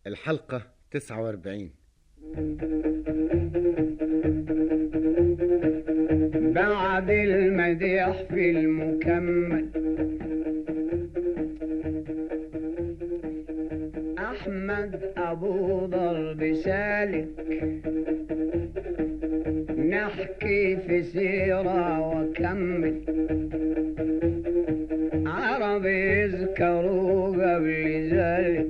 الحلقة 49 بعد المديح في المكمل أحمد أبو ضرب سالك نحكي في سيرة وكمل عرب يذكروا قبل ذلك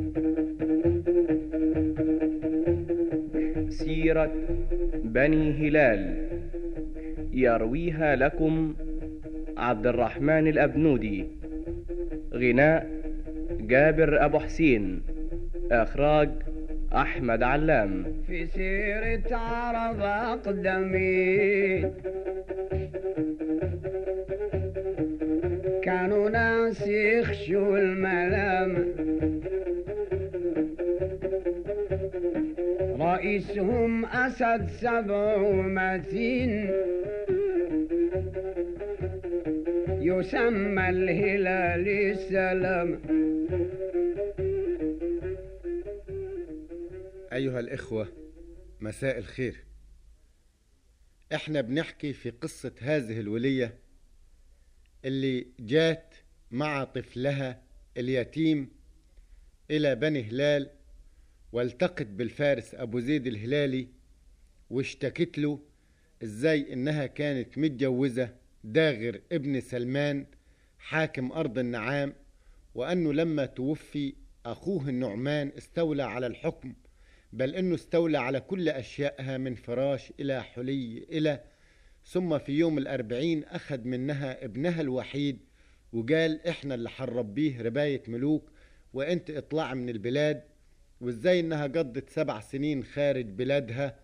سيرة بني هلال يرويها لكم عبد الرحمن الأبنودي غناء جابر أبو حسين إخراج أحمد علام في سيرة عرب أقدمين كانوا ناس يخشوا الملام رئيسهم أسد سبع ومتين يسمى الهلال السلام أيها الإخوة مساء الخير إحنا بنحكي في قصة هذه الولية اللي جات مع طفلها اليتيم إلى بني هلال والتقت بالفارس أبو زيد الهلالي واشتكت له إزاي إنها كانت متجوزة داغر ابن سلمان حاكم أرض النعام وأنه لما توفي أخوه النعمان استولى على الحكم بل انه استولى على كل اشيائها من فراش الى حلي الى ثم في يوم الاربعين اخذ منها ابنها الوحيد وقال احنا اللي حنربيه رباية ملوك وانت اطلع من البلاد وازاي انها قضت سبع سنين خارج بلادها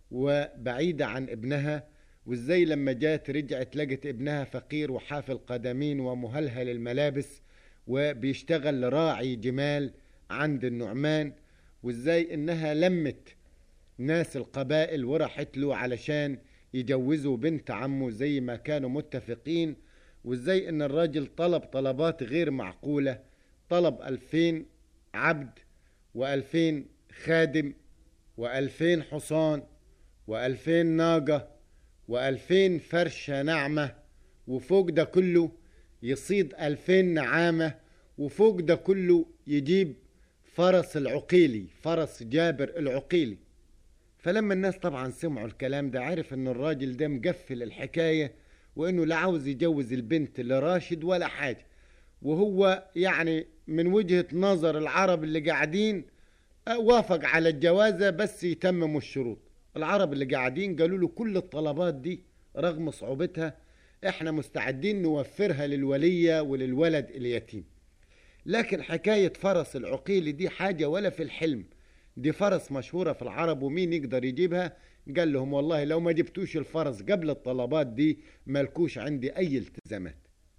وبعيدة عن ابنها وازاي لما جات رجعت لقت ابنها فقير وحافل قدمين ومهلهل الملابس وبيشتغل راعي جمال عند النعمان وازاي انها لمت ناس القبائل ورحت له علشان يجوزوا بنت عمه زي ما كانوا متفقين وازاي ان الراجل طلب طلبات غير معقولة طلب ألفين عبد وألفين خادم وألفين حصان وألفين ناقة وألفين فرشة ناعمة وفوق ده كله يصيد ألفين نعامة وفوق ده كله يجيب فرس العقيلي فرس جابر العقيلي فلما الناس طبعا سمعوا الكلام ده عرف ان الراجل ده مقفل الحكاية وانه لا عاوز يجوز البنت لراشد ولا حاجة وهو يعني من وجهة نظر العرب اللي قاعدين وافق على الجوازة بس يتمموا الشروط العرب اللي قاعدين قالوا له كل الطلبات دي رغم صعوبتها احنا مستعدين نوفرها للولية وللولد اليتيم لكن حكاية فرس العقيلي دي حاجة ولا في الحلم دي فرس مشهورة في العرب ومين يقدر يجيبها قال لهم والله لو ما جبتوش الفرس قبل الطلبات دي ملكوش عندي أي التزامات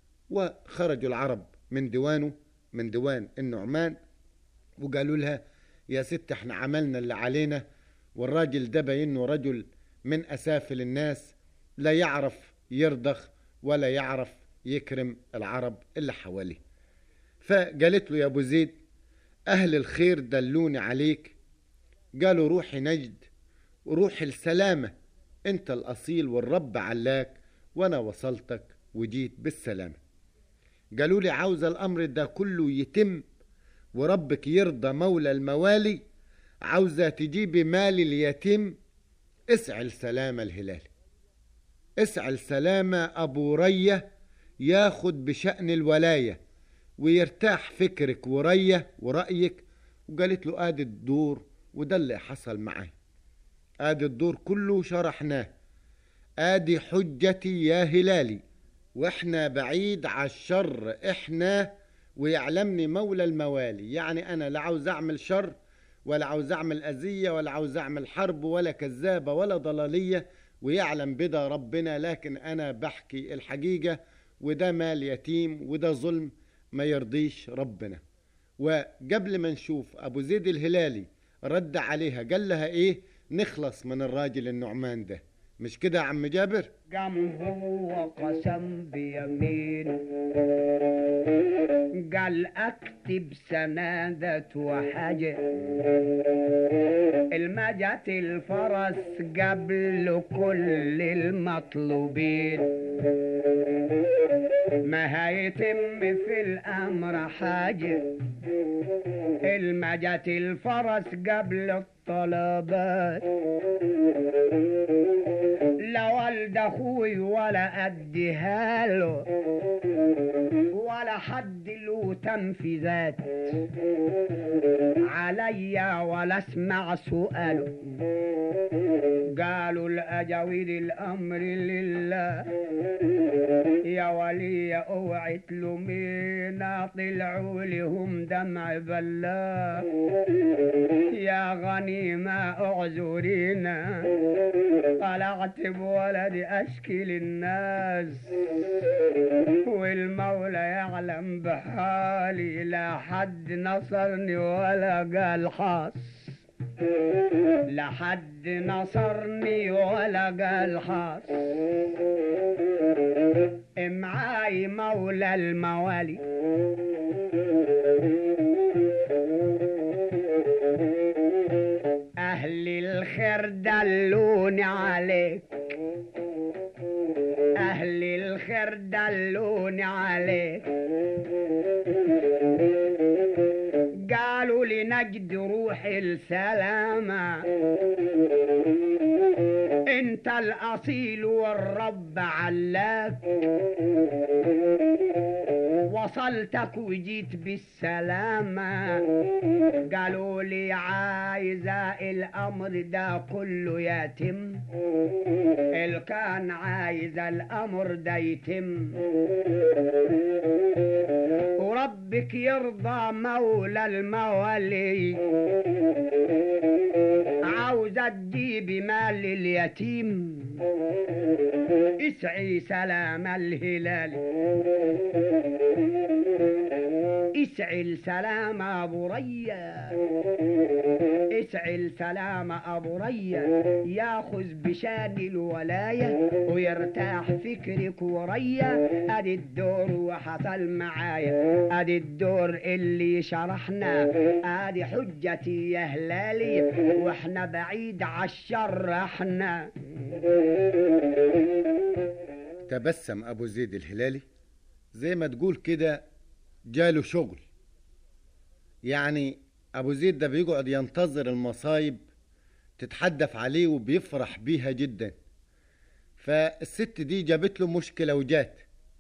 وخرجوا العرب من ديوانه من ديوان النعمان وقالوا لها يا ست احنا عملنا اللي علينا والراجل ده باينه رجل من أسافل الناس لا يعرف يرضخ ولا يعرف يكرم العرب اللي حواليه فقالت له يا ابو زيد اهل الخير دلوني عليك قالوا روحي نجد وروحي السلامة انت الاصيل والرب علاك وانا وصلتك وجيت بالسلامة قالوا لي عاوز الامر ده كله يتم وربك يرضى مولى الموالي عاوزة تجيبي مال اليتيم اسعى السلامة الهلال اسعى السلامة ابو رية ياخد بشأن الولايه ويرتاح فكرك وريه ورأيك وقالت له ادي الدور وده اللي حصل معي ادي الدور كله شرحناه ادي حجتي يا هلالي واحنا بعيد على الشر احنا ويعلمني مولى الموالي يعني انا لا عاوز اعمل شر ولا عاوز اعمل اذية ولا عاوز اعمل حرب ولا كذابة ولا ضلالية ويعلم بدا ربنا لكن انا بحكي الحقيقة وده مال يتيم وده ظلم ما يرضيش ربنا وقبل ما نشوف ابو زيد الهلالي رد عليها قال لها ايه نخلص من الراجل النعمان ده مش كده يا عم جابر قام هو قسم بيمينه قال اكتب سنادة وحاجة المجت الفرس قبل كل المطلوبين ما هيتم في الامر حاجة المجت الفرس قبل الطلبات لا ولد اخوي ولا اديها له ولا حد له تنفيذات عليا ولا اسمع سؤاله قالوا الاجاويد الامر لله يا ولي اوعي تلومينا طلعوا لهم دمع بلا يا غنيمة اعذرينا طلعت بولدي اشكي للناس والمولى يعلم بحالي لا حد نصرني ولا قال حاس لا حد نصرني ولا قال حاس معاي مولى الموالي أهل الخير دلوني عليك أهل الخير دلوني عليك قالوا لي نجد روح السلامة انت الاصيل والرب علاك وصلتك وجيت بالسلامة قالوا لي عايزة الامر ده كله يتم اللي كان عايز الامر ده يتم وربك يرضى مولى الموالي عاوزة تجيبي مال اليتيم اسعي سلام الهلال اسعي السلام ابو ريا اسعي السلام ابو ريا ياخذ بشان الولايه ويرتاح فكرك وريا ادي الدور وحصل معايا ادي الدور اللي شرحنا ادي حجتي يا هلالي واحنا بعيد عالشر احنا تبسم ابو زيد الهلالي زي ما تقول كده جاله شغل يعني ابو زيد ده بيقعد ينتظر المصايب تتحدف عليه وبيفرح بيها جدا فالست دي جابت له مشكلة وجات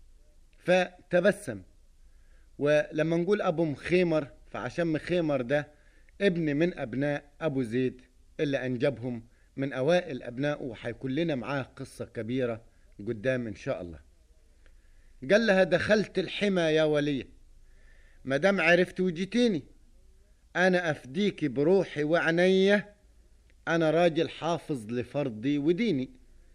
فتبسم ولما نقول ابو مخيمر فعشان مخيمر ده ابن من ابناء ابو زيد اللي انجبهم من اوائل ابنائه وهيكون لنا معاه قصة كبيرة قدام ان شاء الله قال لها دخلت الحمى يا ولية مدام عرفت وجيتيني انا افديكي بروحي وعنية انا راجل حافظ لفرضي وديني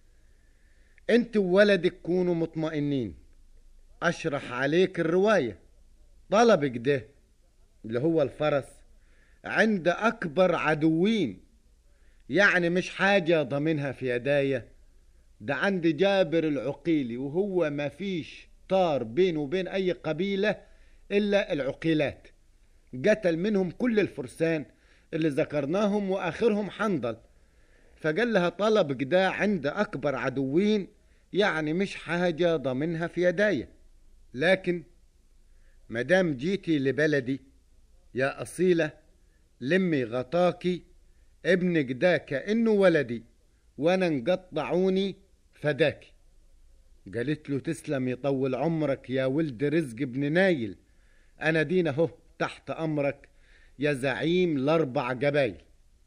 انت وولدك كونوا مطمئنين اشرح عليك الرواية طلبك ده اللي هو الفرس عند اكبر عدوين يعني مش حاجة ضمنها في يدايا ده عند جابر العقيلي وهو ما فيش طار بينه وبين اي قبيلة الا العقيلات قتل منهم كل الفرسان اللي ذكرناهم واخرهم حنظل فقال لها طلبك ده عند اكبر عدوين يعني مش حاجة ضمنها في يدايا لكن مدام جيتي لبلدي يا أصيلة لمي غطاكي ابنك ده كأنه ولدي وانا انقطعوني فداكي قالت له تسلم يطول عمرك يا ولد رزق ابن نايل انا دينا اهو تحت امرك يا زعيم الاربع جبايل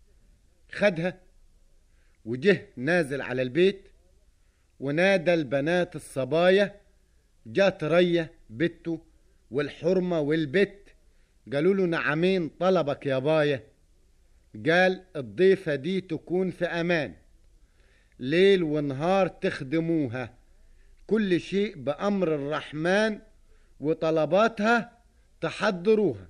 خدها وجه نازل على البيت ونادى البنات الصبايا جات ريا بته والحرمة والبت قالوا له نعمين طلبك يا بايا قال الضيفة دي تكون في أمان ليل ونهار تخدموها كل شيء بأمر الرحمن وطلباتها تحضروها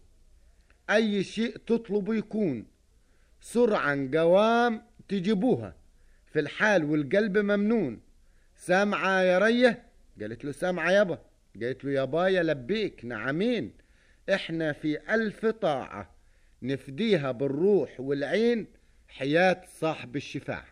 أي شيء تطلبوا يكون سرعا قوام تجيبوها في الحال والقلب ممنون سامعة يا رية قالت له سامعة يابا قالت له يابايا لبيك نعمين احنا في ألف طاعة نفديها بالروح والعين حياة صاحب الشفاعة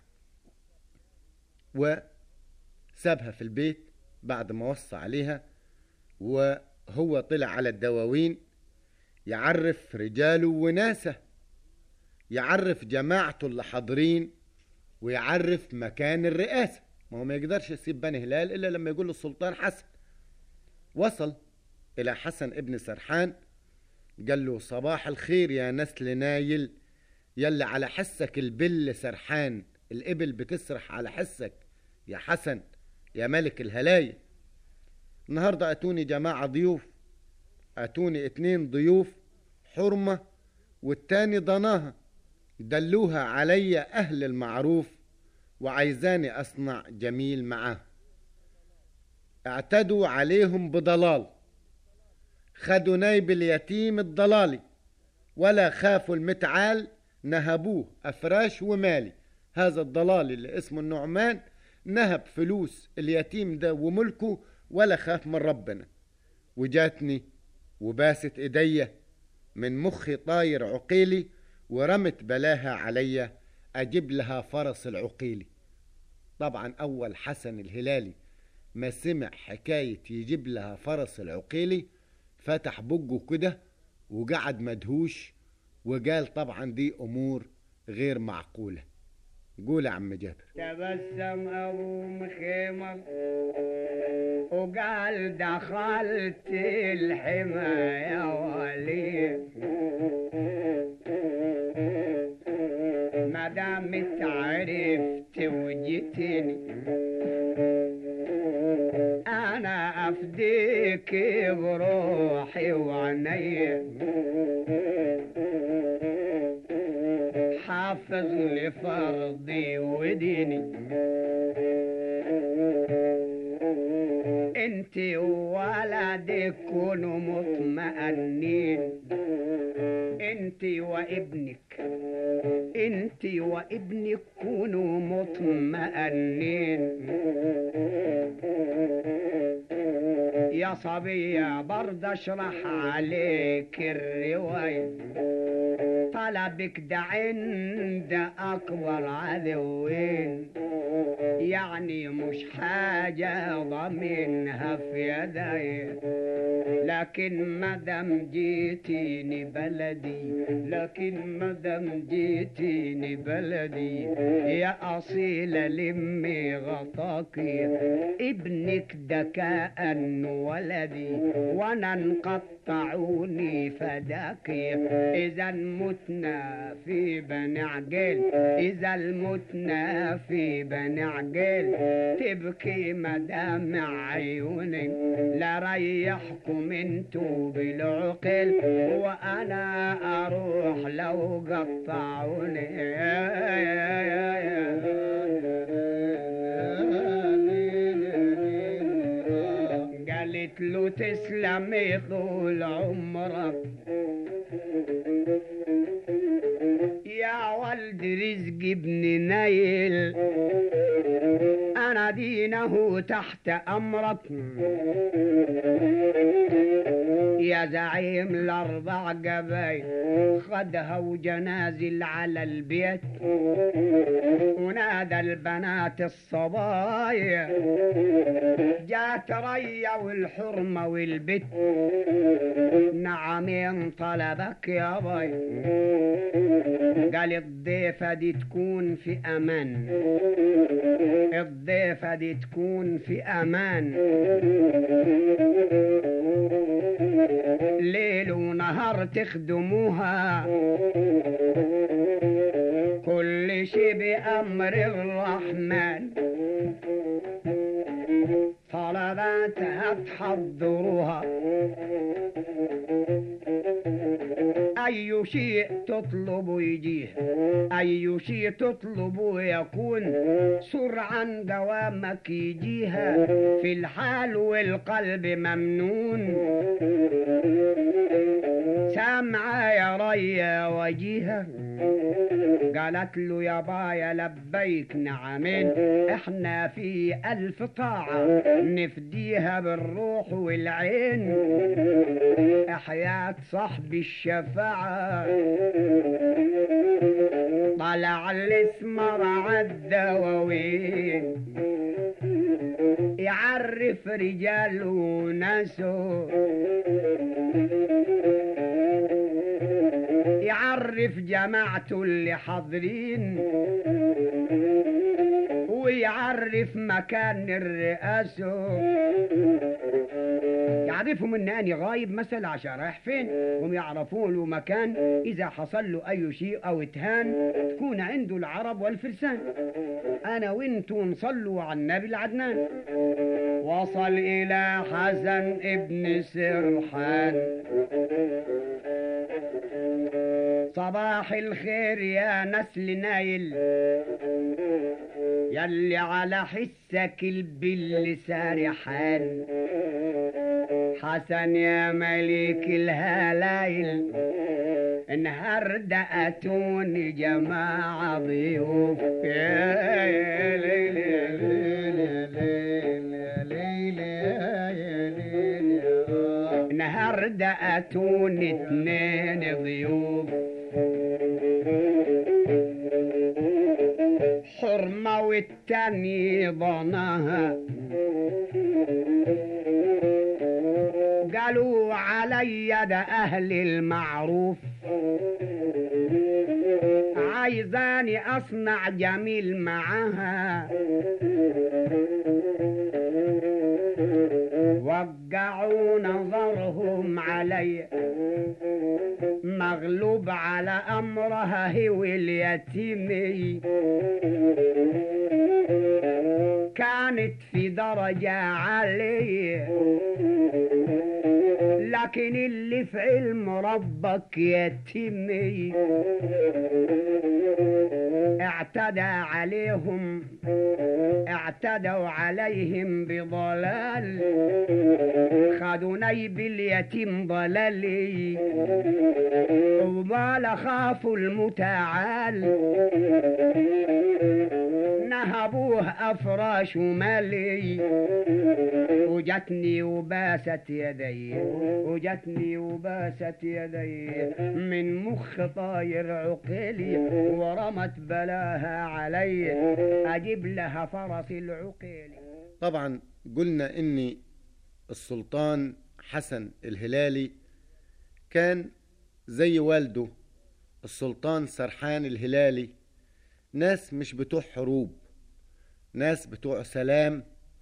وسابها في البيت بعد ما وصى عليها وهو طلع على الدواوين يعرف رجاله وناسه يعرف جماعته اللي حاضرين ويعرف مكان الرئاسة ما هو ما يقدرش يسيب بني هلال إلا لما يقول السلطان حسن وصل إلى حسن ابن سرحان قال له صباح الخير يا نسل نايل يلي على حسك البل سرحان الإبل بتسرح على حسك يا حسن يا ملك الهلايل النهاردة أتوني جماعة ضيوف أتوني اتنين ضيوف حرمة والتاني ضناها دلوها علي أهل المعروف وعايزاني أصنع جميل معاه اعتدوا عليهم بضلال خدوا نايب اليتيم الضلالي ولا خافوا المتعال نهبوه أفراش ومالي هذا الضلال اللي اسمه النعمان نهب فلوس اليتيم ده وملكه ولا خاف من ربنا وجاتني وباست ايديا من مخي طاير عقيلي ورمت بلاها عليا اجيب لها فرس العقيلي طبعا اول حسن الهلالي ما سمع حكاية يجيب لها فرس العقيلي فتح بقه كده وقعد مدهوش وقال طبعا دي امور غير معقولة قول يا عم جابر تبسم ابو مخيمر وقال دخلت الحمى يا ولي ما دام عرفت وجيتني انا افديك بروحي وعيني حافظ لفرضي وديني انت وولدك كونوا مطمئنين انت وابنك انت وابنك كونوا مطمئنين يا صبية برضه اشرح عليك الرواية طلبك ده عند اكبر عدوين يعني مش حاجة ضمنها في يدي لكن مدام جيتيني بلدي لكن مدام جيتيني بلدي يا أصيلة لمي غطاكي ابنك ده كأن ولدي وانا انقطعوني فداكي اذا متنا في بني عجل اذا المتنا في بني عجل تبكي مدامع عيوني لا ريحكم انتو بالعقل وانا اروح لو قطعوني قالت له تسلم طول عمرك يا ولد رزق ابن نايل انا دينه تحت امرك يا زعيم الاربع قبايل خدها وجنازل على البيت ونادى البنات الصبايا جات ريا والحرمة والبت نعمين طلبك يا باي قال الضيفة دي تكون في أمان الضيفة دي تكون في أمان ليل ونهار تخدموها كل شي بأمر الرحمن طلباتها تحضروها أي شيء تطلب يجيه أي شيء تطلب يكون سرعا دوامك يجيها في الحال والقلب ممنون سامعة يا ريا وجيها قالت له يا بايا لبيك نعمين احنا في ألف طاعة نفديها بالروح والعين حياة صاحب الشفاعة طلع الاسمر عالدواوين يعرف رجال وناسه يعرف جماعته اللي حاضرين ويعرف مكان الرئاسة يعرفهم ان اني غايب مثلا عشان رايح فين هم يعرفون له مكان اذا حصل له اي شيء او اتهان تكون عنده العرب والفرسان انا وانتو نصلوا على النبي العدنان وصل الى حسن ابن سرحان صباح الخير يا نسل نايل يلي على حسك البل سارحان حسن يا ملك الهلايل النهارده اتوني جماعة ضيوف يا ليل يا ليل يا ليل يا ليل يا ليل يا النهارده اتوني اتنين ضيوف حرمة والتاني ضناها قالوا علي ده أهل المعروف عايزاني أصنع جميل معاها وقعوا نظرهم علي مغلوب على أمرها هو اليتيمي كانت في درجة عالية لكن اللي في علم ربك يتيمي اعتدى عليهم اعتدوا عليهم بضلال خدوا نيب اليتيم ضلالي وما خافوا المتعال نهبوه افراش مالي وجتني وباست يدي وجتني وباست يدي من مخ طاير عقلي ورمت بلاها علي اجيب لها فرس العقيل طبعا قلنا ان السلطان حسن الهلالي كان زي والده السلطان سرحان الهلالي ناس مش بتوع حروب ناس بتوع سلام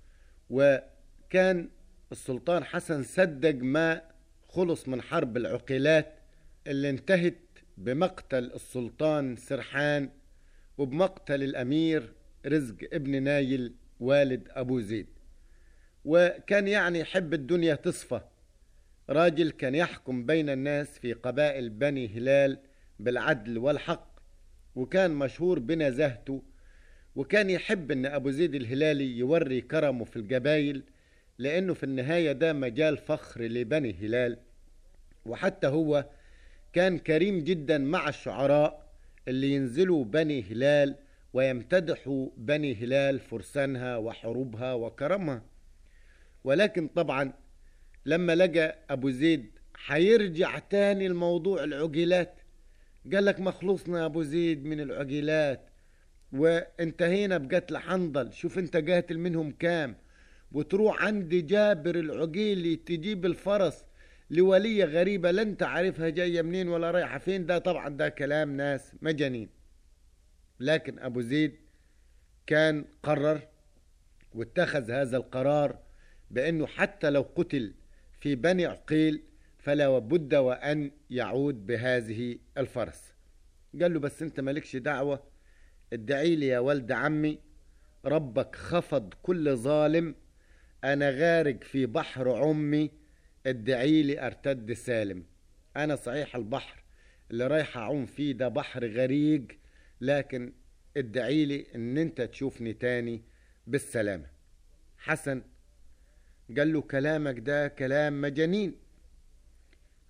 وكان السلطان حسن صدق ما خلص من حرب العقيلات اللي انتهت بمقتل السلطان سرحان وبمقتل الأمير رزق ابن نايل والد أبو زيد وكان يعني يحب الدنيا تصفى راجل كان يحكم بين الناس في قبائل بني هلال بالعدل والحق وكان مشهور بنزاهته وكان يحب ان ابو زيد الهلالي يوري كرمه في القبايل لانه في النهايه ده مجال فخر لبني هلال وحتى هو كان كريم جدا مع الشعراء اللي ينزلوا بني هلال ويمتدحوا بني هلال فرسانها وحروبها وكرمها ولكن طبعا لما لقى ابو زيد حيرجع تاني الموضوع العقيلات قال لك مخلصنا يا ابو زيد من العقيلات وانتهينا بقتل حنظل شوف انت قاتل منهم كام وتروح عند جابر العقيلي تجيب الفرس لولية غريبة لا انت عارفها جاية منين ولا رايحة فين ده طبعا ده كلام ناس مجانين لكن ابو زيد كان قرر واتخذ هذا القرار بانه حتى لو قتل في بني عقيل فلا بد وان يعود بهذه الفرس قال له بس انت مالكش دعوة ادعي لي يا ولد عمي ربك خفض كل ظالم انا غارق في بحر عمي ادعي لي ارتد سالم انا صحيح البحر اللي رايح اعوم فيه ده بحر غريق لكن ادعي لي ان انت تشوفني تاني بالسلامة حسن قال له كلامك ده كلام مجانين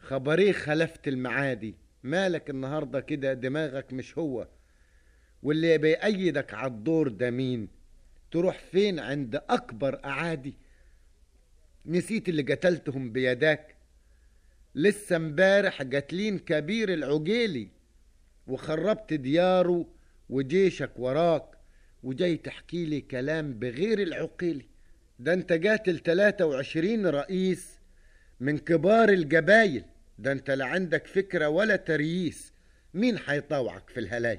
خبريه خلفت المعادي مالك النهاردة كده دماغك مش هو واللي بيأيدك على الدور ده مين تروح فين عند أكبر أعادي نسيت اللي قتلتهم بيداك لسه امبارح قاتلين كبير العجيلي وخربت دياره وجيشك وراك وجاي تحكي لي كلام بغير العقيلي ده انت قاتل 23 رئيس من كبار الجبايل ده انت لا عندك فكرة ولا ترييس مين حيطوعك في الهلايل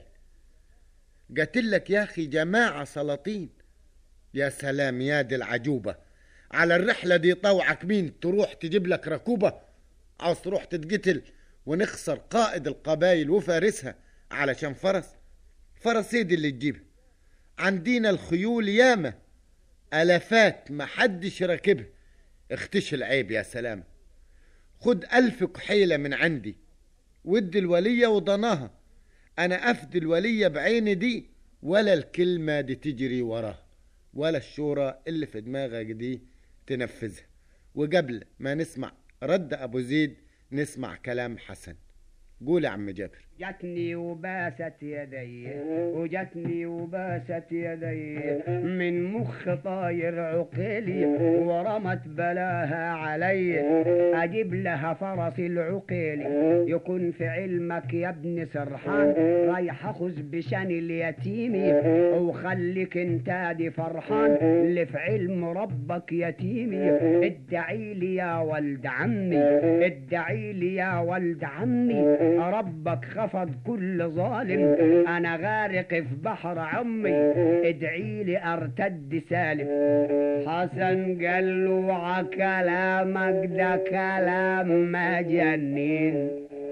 قاتلك يا اخي جماعة سلاطين يا سلام يا دي العجوبة على الرحلة دي طوعك مين تروح تجيب لك ركوبة عاوز تروح تتقتل ونخسر قائد القبايل وفارسها علشان فرس فرس ايه دي اللي تجيبها عندينا الخيول ياما الافات محدش راكبها اختش العيب يا سلام خد ألف كحيلة من عندي ودي الولية وضناها أنا أفدي الولية بعيني دي ولا الكلمة دي تجري وراها ولا الشورى اللي في دماغك دي تنفذها وقبل ما نسمع رد أبو زيد نسمع كلام حسن قول يا عم جابر جتني وباست يدي وجتني وباست يدي من مخ طاير عقيلي ورمت بلاها علي اجيب لها فرس العقيلي يكون في علمك يا ابن سرحان رايح اخذ بشان اليتيمي وخليك انت دي فرحان اللي في علم ربك يتيمي ادعي لي يا ولد عمي ادعي لي يا ولد عمي ربك خفض كل ظالم انا غارق في بحر عمي ادعي لي ارتد سالم حسن قال له "ع كلامك ده كلام مجنين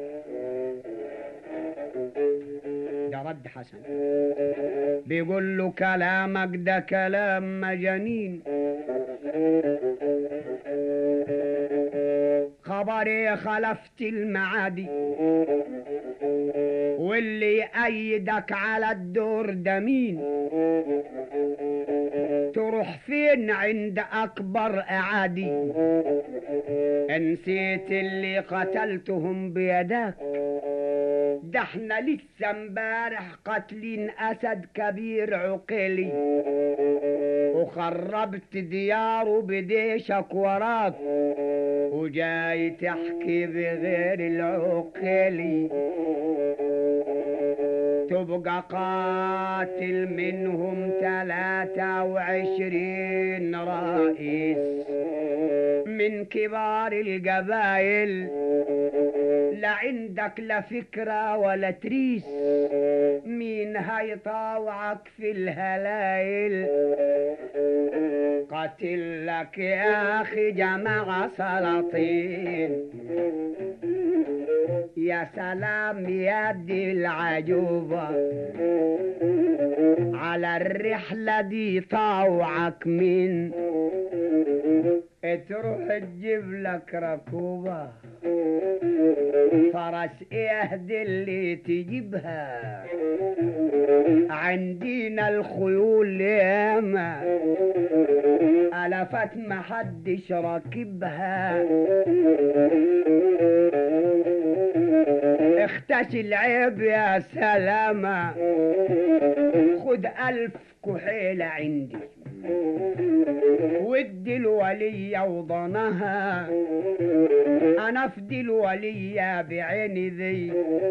ده رد حسن بيقول له كلامك ده كلام مجانين خبري خلفت المعادي واللي يأيدك على الدور ده مين تروح فين عند أكبر أعادي نسيت اللي قتلتهم بيداك ده احنا لسه امبارح قاتلين أسد كبير عقيلي وخربت دياره بديشك وراك وجاي تحكي بغير العقيلي تبقى قاتل منهم ثلاثة وعشرين رئيس من كبار القبائل لا عندك لا فكرة ولا تريس مين هيطاوعك في الهلايل قاتل لك يا أخي جماعة سلاطين يا سلام يا دي العجوبة على الرحلة دي طاوعك مين تروح تجيب لك ركوبة فرس ايه دي اللي تجيبها عندنا الخيول ياما ألفت محدش راكبها اختش العيب يا سلامة خد ألف كحيلة عندي ودي الولية وضنها أنا أفدي الولية بعيني ذي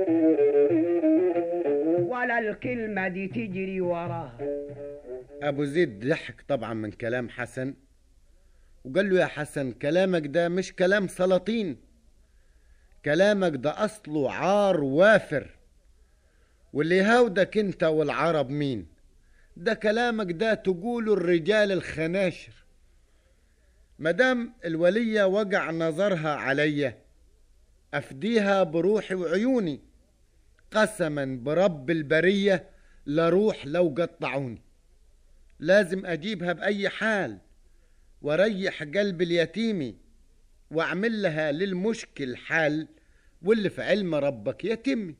ولا الكلمة دي تجري وراها أبو زيد ضحك طبعا من كلام حسن وقال له يا حسن كلامك ده مش كلام سلاطين كلامك ده أصله عار وافر واللي هاودك انت والعرب مين ده كلامك ده تقوله الرجال الخناشر مدام الولية وقع نظرها عليا أفديها بروحي وعيوني قسما برب البرية لروح لو قطعوني لازم أجيبها بأي حال وريح قلب اليتيمي واعمل لها للمشكل حل واللي في علم ربك يتمي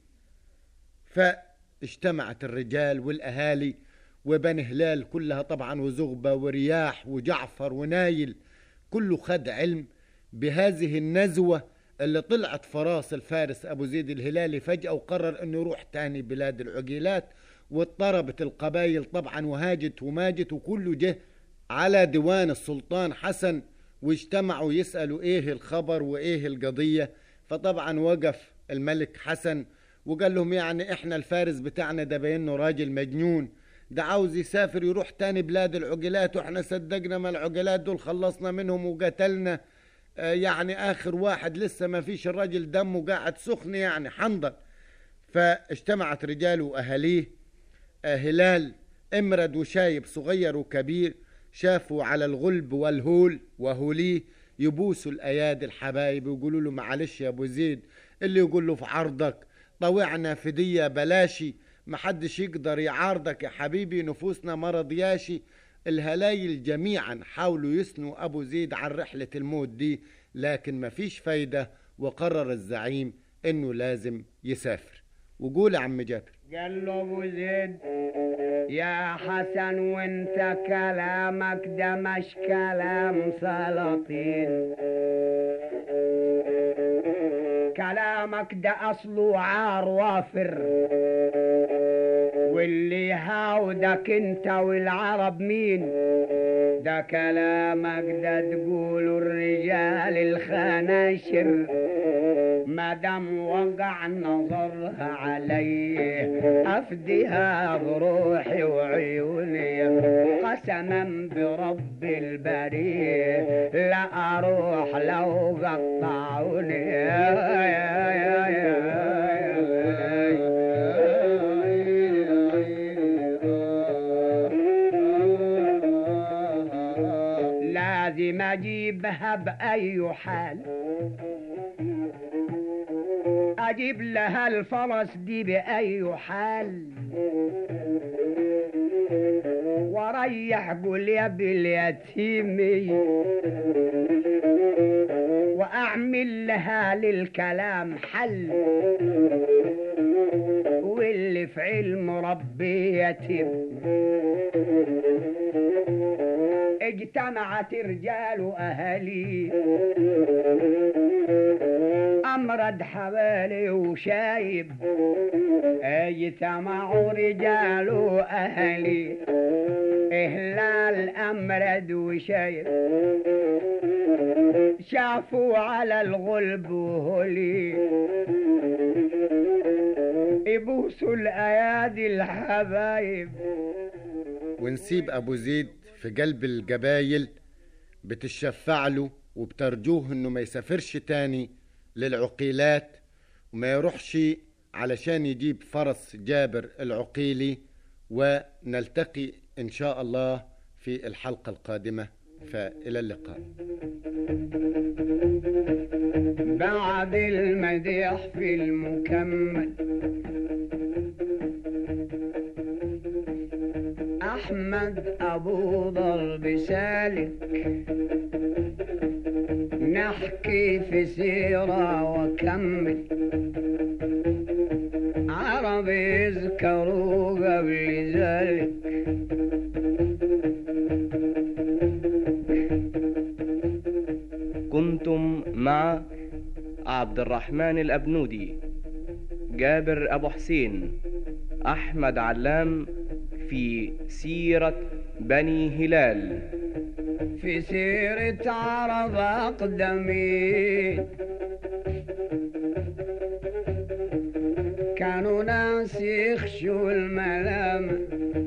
فاجتمعت الرجال والأهالي وبني هلال كلها طبعا وزغبة ورياح وجعفر ونايل كله خد علم بهذه النزوة اللي طلعت فراس الفارس أبو زيد الهلالي فجأة وقرر أنه يروح تاني بلاد العقيلات واضطربت القبائل طبعا وهاجت وماجت وكله جه على ديوان السلطان حسن واجتمعوا يسألوا ايه الخبر وايه القضية فطبعا وقف الملك حسن وقال لهم يعني احنا الفارس بتاعنا ده بينه راجل مجنون ده عاوز يسافر يروح تاني بلاد العقلات واحنا صدقنا ما العقلات دول خلصنا منهم وقتلنا آه يعني اخر واحد لسه ما فيش الراجل دمه قاعد سخن يعني حنظل فاجتمعت رجاله واهاليه آه هلال امرد وشايب صغير وكبير شافوا على الغلب والهول وهوليه يبوسوا الايادي الحبايب ويقولوا له معلش يا ابو زيد اللي يقول له في عرضك طوعنا فدية بلاشي محدش يقدر يعارضك يا حبيبي نفوسنا ما رضياشي الهلايل جميعا حاولوا يثنوا ابو زيد عن رحلة الموت دي لكن مفيش فايدة وقرر الزعيم انه لازم يسافر وقول يا عم جابر قال له ابو زيد يا حسن وانت كلامك ده مش كلام سلاطين كلامك ده اصله عار وافر واللي هاودك انت والعرب مين ده كلامك ده تقول الرجال الخناشر مادام وقع نظرها علي افديها بروحي وعيوني قسما برب البريء لا اروح لو قطعوني يا يا يا لازم اجيبها باي حال اجيب لها الفرس دي باي حال وريح قول يا باليتيم واعمل لها للكلام حل واللي في علم ربي يتم اجتمعت رجال اهلي امرد حوالي وشايب اجتمعوا رجال اهلي اهلال امرد وشايب شافوا على الغلب وهولي يبوسوا الايادي الحبايب ونسيب ابو زيد في قلب الجبايل بتشفع له وبترجوه انه ما يسافرش تاني للعقيلات وما يروحش علشان يجيب فرس جابر العقيلي ونلتقي ان شاء الله في الحلقة القادمة فإلى اللقاء بعد المديح في المكمل أحمد أبو ضرب سالك نحكي في سيرة وكمل عرب يذكروا قبل ذلك كنتم مع عبد الرحمن الأبنودي جابر أبو حسين أحمد علام في سيرة بني هلال في سيرة عرب أقدمين كانوا ناس يخشوا الملامة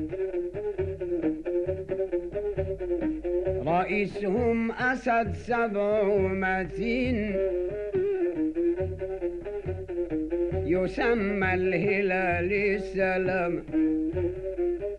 رئيسهم أسد سبع ومتين يسمى الهلال السلام